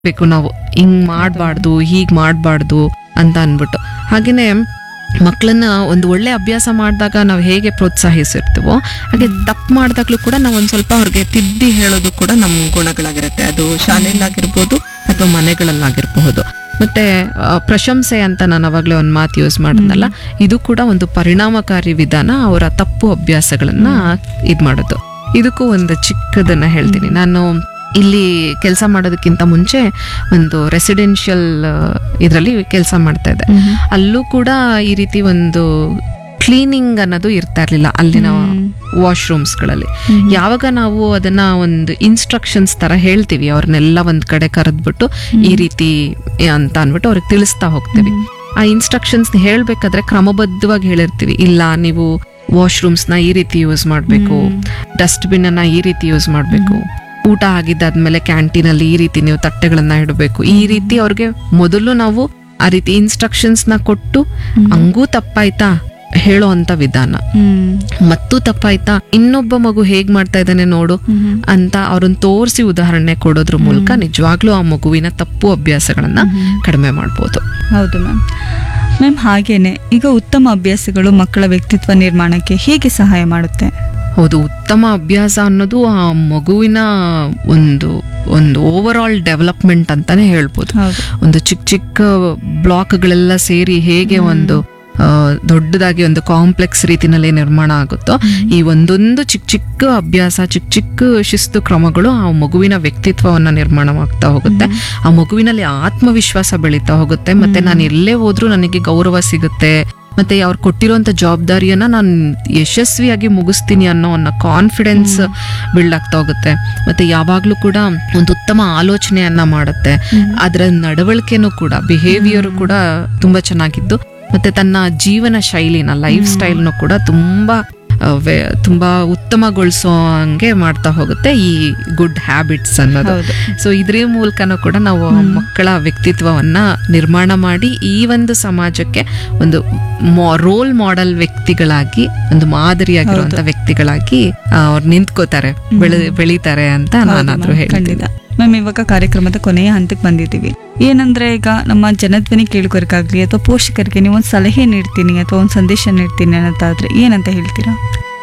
ಬೇಕು ನಾವು ಹಿಂಗ್ ಮಾಡಬಾರ್ದು ಹೀಗ್ ಮಾಡಬಾರ್ದು ಅಂತ ಅನ್ಬಿಟ್ಟು ಹಾಗೇನೆ ಮಕ್ಕಳನ್ನ ಒಂದು ಒಳ್ಳೆ ಅಭ್ಯಾಸ ಮಾಡಿದಾಗ ನಾವು ಹೇಗೆ ಪ್ರೋತ್ಸಾಹಿಸಿರ್ತೀವೋ ಹಾಗೆ ತಪ್ಪು ಮಾಡಿದಾಗ್ಲೂ ಕೂಡ ನಾವು ಒಂದ್ ಸ್ವಲ್ಪ ಅವ್ರಿಗೆ ತಿದ್ದಿ ಹೇಳೋದು ಕೂಡ ನಮ್ಮ ಗುಣಗಳಾಗಿರುತ್ತೆ ಅದು ಶಾಲೆಯಲ್ಲಾಗಿರ್ಬೋದು ಅಥವಾ ಮನೆಗಳಲ್ಲಾಗಿರಬಹುದು ಮತ್ತೆ ಆ, ಪ್ರಶಂಸೆ ಅಂತ ನಾನು ಅವಾಗಲೇ ಒಂದು ಮಾತು ಯೂಸ್ ಮಾಡಿದ್ನಲ್ಲ ಇದು ಕೂಡ ಒಂದು ಪರಿಣಾಮಕಾರಿ ವಿಧಾನ ಅವರ ತಪ್ಪು ಅಭ್ಯಾಸಗಳನ್ನ ಇದ್ ಮಾಡೋದು ಇದಕ್ಕೂ ಒಂದು ಚಿಕ್ಕದನ್ನ ಹೇಳ್ತೀನಿ ನಾನು ಇಲ್ಲಿ ಕೆಲಸ ಮಾಡೋದಕ್ಕಿಂತ ಮುಂಚೆ ಒಂದು ರೆಸಿಡೆನ್ಷಿಯಲ್ ಇದರಲ್ಲಿ ಕೆಲಸ ಮಾಡ್ತಾ ಇದ್ದೆ ಅಲ್ಲೂ ಕೂಡ ಈ ರೀತಿ ಒಂದು ಕ್ಲೀನಿಂಗ್ ಅನ್ನೋದು ಇರ್ತಾ ಇರ್ಲಿಲ್ಲ ಅಲ್ಲಿನ ವಾಶ್ರೂಮ್ಸ್ಗಳಲ್ಲಿ ಯಾವಾಗ ನಾವು ಅದನ್ನ ಒಂದು ಇನ್ಸ್ಟ್ರಕ್ಷನ್ಸ್ ತರ ಹೇಳ್ತೀವಿ ಅವ್ರನ್ನೆಲ್ಲ ಒಂದ್ ಕಡೆ ಕರೆದ್ಬಿಟ್ಟು ಈ ರೀತಿ ಅಂತ ಅನ್ಬಿಟ್ಟು ಅವ್ರಿಗೆ ತಿಳಿಸ್ತಾ ಹೋಗ್ತೀವಿ ಆ ಇನ್ಸ್ಟ್ರಕ್ಷನ್ಸ್ ಹೇಳ್ಬೇಕಾದ್ರೆ ಕ್ರಮಬದ್ಧವಾಗಿ ಹೇಳಿರ್ತೀವಿ ಇಲ್ಲ ನೀವು ವಾಶ್ರೂಮ್ಸ್ ನ ಈ ರೀತಿ ಯೂಸ್ ಮಾಡಬೇಕು ಡಸ್ಟ್ಬಿನ್ ಅನ್ನ ಈ ರೀತಿ ಯೂಸ್ ಮಾಡಬೇಕು ಊಟ ಆಗಿದ್ದಾದ್ಮೇಲೆ ಕ್ಯಾಂಟೀನ್ ಅಲ್ಲಿ ಈ ರೀತಿ ನೀವು ತಟ್ಟೆಗಳನ್ನ ಇಡಬೇಕು ಈ ರೀತಿ ಅವ್ರಿಗೆ ಮೊದಲು ನಾವು ಆ ರೀತಿ ಇನ್ಸ್ಟ್ರಕ್ಷನ್ಸ್ ನ ಕೊಟ್ಟು ಹಂಗೂ ತಪ್ಪಾಯ್ತಾ ಹೇಳೋ ಅಂತ ವಿಧಾನ ಮತ್ತು ತಪ್ಪಾಯ್ತಾ ಇನ್ನೊಬ್ಬ ಮಗು ಹೇಗ್ ಮಾಡ್ತಾ ಇದ್ದಾನೆ ನೋಡು ಅಂತ ಅವ್ರನ್ನ ತೋರಿಸಿ ಉದಾಹರಣೆ ಕೊಡೋದ್ರ ಮೂಲಕ ನಿಜವಾಗ್ಲೂ ಆ ಮಗುವಿನ ತಪ್ಪು ಅಭ್ಯಾಸಗಳನ್ನ ಕಡಿಮೆ ಮಾಡ್ಬೋದು ಹೌದು ಮ್ಯಾಮ್ ಮ್ಯಾಮ್ ಹಾಗೇನೆ ಈಗ ಉತ್ತಮ ಅಭ್ಯಾಸಗಳು ಮಕ್ಕಳ ವ್ಯಕ್ತಿತ್ವ ನಿರ್ಮಾಣಕ್ಕೆ ಹೇಗೆ ಸಹಾಯ ಮಾಡುತ್ತೆ ಹೌದು ಉತ್ತಮ ಅಭ್ಯಾಸ ಅನ್ನೋದು ಆ ಮಗುವಿನ ಒಂದು ಒಂದು ಓವರ್ ಆಲ್ ಡೆವಲಪ್ಮೆಂಟ್ ಅಂತಾನೆ ಹೇಳ್ಬೋದು ಹೌದು ಒಂದು ಚಿಕ್ಕ ಚಿಕ್ಕ ಬ್ಲಾಕ್ಗಳೆಲ್ಲ ಸೇರಿ ಹೇಗೆ ಒಂದು ಆ, ದೊಡ್ಡದಾಗಿ ಒಂದು ಕಾಂಪ್ಲೆಕ್ಸ್ ರೀತಿನಲ್ಲಿ ನಿರ್ಮಾಣ ಆಗುತ್ತೋ ಈ ಒಂದೊಂದು ಚಿಕ್ಕ ಚಿಕ್ಕ ಅಭ್ಯಾಸ ಚಿಕ್ಕ ಚಿಕ್ಕ ಶಿಸ್ತು ಕ್ರಮಗಳು ಆ ಮಗುವಿನ ವ್ಯಕ್ತಿತ್ವವನ್ನ ನಿರ್ಮಾಣವಾಗ್ತಾ ಹೋಗುತ್ತೆ ಆ ಮಗುವಿನಲ್ಲಿ ಆತ್ಮವಿಶ್ವಾಸ ಬೆಳೀತಾ ಹೋಗುತ್ತೆ ಮತ್ತೆ ನಾನು ಎಲ್ಲೇ ಹೋದ್ರೂ ನನಗೆ ಗೌರವ ಸಿಗುತ್ತೆ ಮತ್ತೆ ಅವ್ರು ಕೊಟ್ಟಿರುವಂತ ಜವಾಬ್ದಾರಿಯನ್ನ ನಾನು ಯಶಸ್ವಿಯಾಗಿ ಮುಗಿಸ್ತೀನಿ ಅನ್ನೋ ಅನ್ನೋ ಕಾನ್ಫಿಡೆನ್ಸ್ ಬಿಲ್ಡ್ ಆಗ್ತಾ ಹೋಗುತ್ತೆ ಮತ್ತೆ ಯಾವಾಗ್ಲೂ ಕೂಡ ಒಂದು ಉತ್ತಮ ಆಲೋಚನೆಯನ್ನ ಮಾಡುತ್ತೆ ಅದರ ನಡವಳಿಕೆನೂ ಕೂಡ ಬಿಹೇವಿಯರ್ ಕೂಡ ತುಂಬಾ ಚೆನ್ನಾಗಿದ್ದು ಮತ್ತೆ ತನ್ನ ಜೀವನ ಶೈಲಿನ ಲೈಫ್ ಸ್ಟೈಲ್ನು ಕೂಡ ತುಂಬಾ ಆ, ವೇ- ತುಂಬಾ ಉತ್ತಮಗೊಳಿಸೋ ಹಂಗೆ ಮಾಡ್ತಾ ಹೋಗುತ್ತೆ ಈ ಗುಡ್ ಹ್ಯಾಬಿಟ್ಸ್ ಅನ್ನೋದು ಹೌದು ಸೊ ಇದ್ರ ಮೂಲಕನೂ ಕೂಡ ನಾವು ಮಕ್ಕಳ ವ್ಯಕ್ತಿತ್ವವನ್ನ ನಿರ್ಮಾಣ ಮಾಡಿ ಈ ಒಂದು ಸಮಾಜಕ್ಕೆ ಒಂದು ರೋಲ್ ಮಾಡೆಲ್ ವ್ಯಕ್ತಿಗಳಾಗಿ ಒಂದು ಮಾದರಿಯಾಗಿರುವಂತ ವ್ಯಕ್ತಿಗಳಾಗಿ ಅವ್ರು ನಿಂತ್ಕೋತಾರೆ ಬೆಳೆ ಬೆಳೀತಾರೆ ಅಂತ ನಾನಾದ್ರೂ ಹೇಳ್ತೀನಿ ಖಂಡಿತ ಮ್ಯಾಮ್ ಇವಾಗ ಕಾರ್ಯಕ್ರಮದ ಕೊನೆಯ ಹಂತಕ್ಕೆ ಬಂದಿದ್ದೀವಿ ಏನಂದ್ರೆ ಈಗ ನಮ್ಮ ಜನಧ್ವನಿ ಕೇಳುಗರಿಗಾಗ್ಲಿ ಅಥವಾ ಪೋಷಕರಿಗೆ ನೀವು ಒಂದು ಸಲಹೆ ನೀಡ್ತೀನಿ ಅಥವಾ ಒಂದು ಸಂದೇಶ ನೀಡ್ತೀನಿ ಅನ್ನೋದಾದ್ರೆ ಏನಂತ ಹೇಳ್ತೀರಾ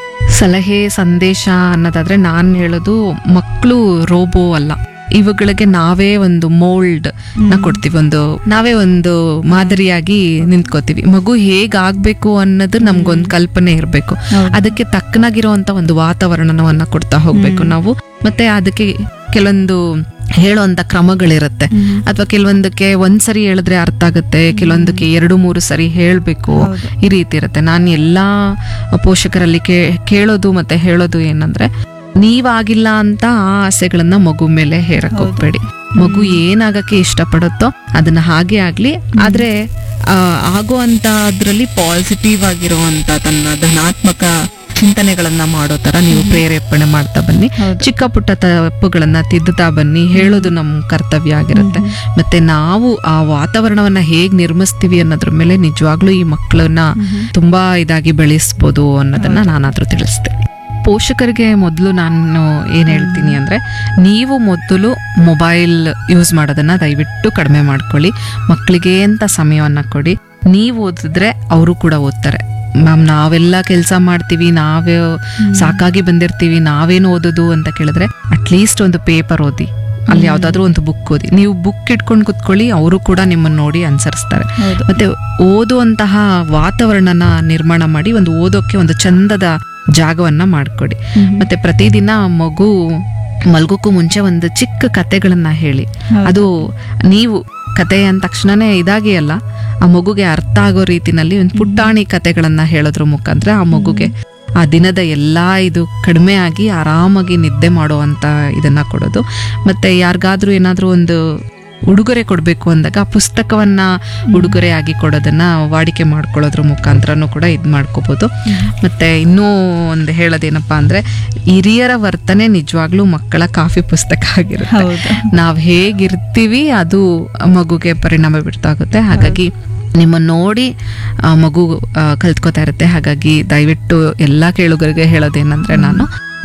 ಸಲಹೆ ಸಂದೇಶ ಅನ್ನೋದಾದ್ರೆ ನಾನು ಹೇಳೋದು ಮಕ್ಕಳು ರೋಬೋ ಅಲ್ಲ ಇವುಗಳಿಗೆ ನಾವೇ ಒಂದು ಮೋಲ್ಡ್ ನ ಕೊಡ್ತೀವಿ ಒಂದು ನಾವೇ ಒಂದು ಮಾದರಿಯಾಗಿ ನಿಂತ್ಕೋತೀವಿ ಮಗು ಹೇಗಾಗ್ಬೇಕು ಅನ್ನೋದು ನಮ್ಗೊಂದು ಕಲ್ಪನೆ ಇರಬೇಕು ಹೌದು. ಅದಕ್ಕೆ ತಕ್ಕನಾಗಿರುವಂತ ಒಂದು ವಾತಾವರಣವನ್ನ ಕೊಡ್ತಾ ಹೋಗ್ಬೇಕು ನಾವು ಮತ್ತೆ ಅದಕ್ಕೆ ಕೆಲವೊಂದು ಹೇಳುವಂತ ಕ್ರಮಗಳಿರುತ್ತೆ ಅಥವಾ ಕೆಲವೊಂದಕ್ಕೆ ಒಂದ್ಸರಿ ಹೇಳಿದ್ರೆ ಅರ್ಥ ಆಗುತ್ತೆ ಕೆಲವೊಂದಕ್ಕೆ ಎರಡು ಮೂರು ಸರಿ ಹೇಳ್ಬೇಕು ಹೌದು. ಈ ರೀತಿ ಇರುತ್ತೆ ನಾನು ಎಲ್ಲಾ ಪೋಷಕರಲ್ಲಿ ಕೇ ಕೇಳೋದು ಮತ್ತೆ ಹೇಳೋದು ಏನಂದ್ರೆ ನೀವಾಗಿಲ್ಲ ಅಂತ ಆ ಆಸೆಗಳನ್ನ ಮಗು ಮೇಲೆ ಹೇರಕ್ ಹೋಗ್ಬೇಡಿ ಮಗು ಏನಾಗಕ್ಕೆ ಇಷ್ಟಪಡುತ್ತೋ ಅದನ್ನ ಹಾಗೆ ಆಗ್ಲಿ ಆದ್ರೆ ಆ, ಆಗುವಂತ ಅದ್ರಲ್ಲಿ ಪಾಸಿಟಿವ್ ಆಗಿರುವಂತ ತನ್ನ ಧನಾತ್ಮಕ ಚಿಂತನೆಗಳನ್ನ ಮಾಡೋ ತರ ನೀವು ಪ್ರೇರೇಪಣೆ ಮಾಡ್ತಾ ಬನ್ನಿ ಹೌದು. ಚಿಕ್ಕ ಪುಟ್ಟ ತಪ್ಪುಗಳನ್ನ ತಿದ್ದುತ್ತಾ ಬನ್ನಿ ಹೇಳೋದು ನಮ್ಮ ಕರ್ತವ್ಯ ಆಗಿರುತ್ತೆ ಮತ್ತೆ ನಾವು ಆ ವಾತಾವರಣವನ್ನ ಹೇಗ್ ನಿರ್ಮಿಸ್ತೀವಿ ಅನ್ನೋದ್ರ ಮೇಲೆ ನಿಜವಾಗ್ಲೂ ಈ ಮಕ್ಕಳನ್ನ ತುಂಬಾ ಇದಾಗಿ ಬೆಳೆಸ್ಬೋದು ಅನ್ನೋದನ್ನ ನಾನಾದ್ರೂ ತಿಳಿಸ್ತೆ ಪೋಷಕರಿಗೆ ಮೊದಲು ನಾನು ಏನ್ ಹೇಳ್ತೀನಿ ಅಂದ್ರೆ ನೀವು ಮೊದಲು ಮೊಬೈಲ್ ಯೂಸ್ ಮಾಡೋದನ್ನ ದಯವಿಟ್ಟು ಕಡಿಮೆ ಮಾಡ್ಕೊಳ್ಳಿ ಮಕ್ಕಳಿಗೆ ಅಂತ ಸಮಯವನ್ನ ಕೊಡಿ ನೀವು ಓದಿದ್ರೆ ಅವರು ಕೂಡ ಓದ್ತಾರೆ ಮ್ಯಾಮ್ ನಾವೆಲ್ಲ ಕೆಲಸ ಮಾಡ್ತೀವಿ ನಾವೇ ಸಾಕಾಗಿ ಬಂದಿರ್ತೀವಿ ನಾವೇನು ಓದೋದು ಅಂತ ಕೇಳಿದ್ರೆ ಅಟ್ಲೀಸ್ಟ್ ಒಂದು ಪೇಪರ್ ಓದಿ ಅಲ್ಲಿ ಯಾವ್ದಾದ್ರು ಒಂದು ಬುಕ್ ಓದಿ ನೀವು ಬುಕ್ ಇಟ್ಕೊಂಡು ಕುತ್ಕೊಳ್ಳಿ ಅವರು ಕೂಡ ನಿಮ್ಮನ್ನ ನೋಡಿ ಅನುಸರಿಸ್ತಾರೆ ಹೌದು ಮತ್ತೆ ಓದುವಂತಹ ವಾತಾವರಣನ ನಿರ್ಮಾಣ ಮಾಡಿ ಒಂದು ಓದೋಕೆ ಒಂದು ಚಂದದ ಜಾಗವನ್ನ ಮಾಡ್ಕೊಡಿ ಮತ್ತೆ ಪ್ರತಿದಿನ ಮಗು ಮಲ್ಗೋಕ್ಕೂ ಮುಂಚೆ ಒಂದು ಚಿಕ್ಕ ಕತೆಗಳನ್ನ ಹೇಳಿ ಅದು ನೀವು ಕತೆ ಅಂದ ತಕ್ಷಣನೇ ಇದಾಗಿ ಅಲ್ಲ ಆ ಮಗುಗೆ ಅರ್ಥ ಆಗೋ ರೀತಿನಲ್ಲಿ ಒಂದು ಪುಟ್ಟಾಣಿ ಕತೆಗಳನ್ನ ಹೇಳೋದ್ರ ಮುಖಾಂತರ ಆ ಮಗುಗೆ ಆ ದಿನದ ಎಲ್ಲಾ ಇದು ಕಡಿಮೆ ಆಗಿ ಆರಾಮಾಗಿ ನಿದ್ದೆ ಮಾಡುವಂತ ಇದನ್ನ ಕೊಡೋದು ಮತ್ತೆ ಯಾರಿಗಾದ್ರೂ ಏನಾದ್ರೂ ಒಂದು ಉಡುಗೊರೆ ಕೊಡಬೇಕು ಅಂದಾಗ ಆ ಪುಸ್ತಕವನ್ನ ಉಡುಗೊರೆ ಆಗಿ ಕೊಡೋದನ್ನ ವಾಡಿಕೆ ಮಾಡ್ಕೊಳ್ಳೋದ್ರ ಮುಖಾಂತರನೂ ಕೂಡ ಇದು ಮಾಡ್ಕೋಬಹುದು ಮತ್ತೆ ಇನ್ನೂ ಒಂದು ಹೇಳೋದೇನಪ್ಪಾ ಅಂದ್ರೆ ಹಿರಿಯರ ವರ್ತನೆ ನಿಜವಾಗ್ಲೂ ಮಕ್ಕಳ ಕಾಫಿ ಪುಸ್ತಕ ಆಗಿರುತ್ತೆ ಹೌದು ನಾವ್ ಹೇಗಿರ್ತೀವಿ ಅದು ಮಗುಗೆ ಪರಿಣಾಮ ಬೀರ್ತಾ ಹೋಗುತ್ತೆ ಹಾಗಾಗಿ ನಿಮ್ಮ ನೋಡಿ ಆ ಮಗು ಆ, ಕಲ್ತ್ಕೋತಾ ಇರುತ್ತೆ ಹಾಗಾಗಿ ದಯವಿಟ್ಟು ಎಲ್ಲಾ ಕೇಳುಗರಿಗೆ ಹೇಳೋದೇನಂದ್ರೆ ನಾನು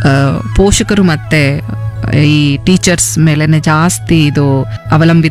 ಆ, ಪೋಷಕರು ಮತ್ತೆ ಈ ಟೀಚರ್ಸ್ ಮೇಲೆನೆ ಜಾಸ್ತಿ ಇದು ಅವಲಂಬಿತ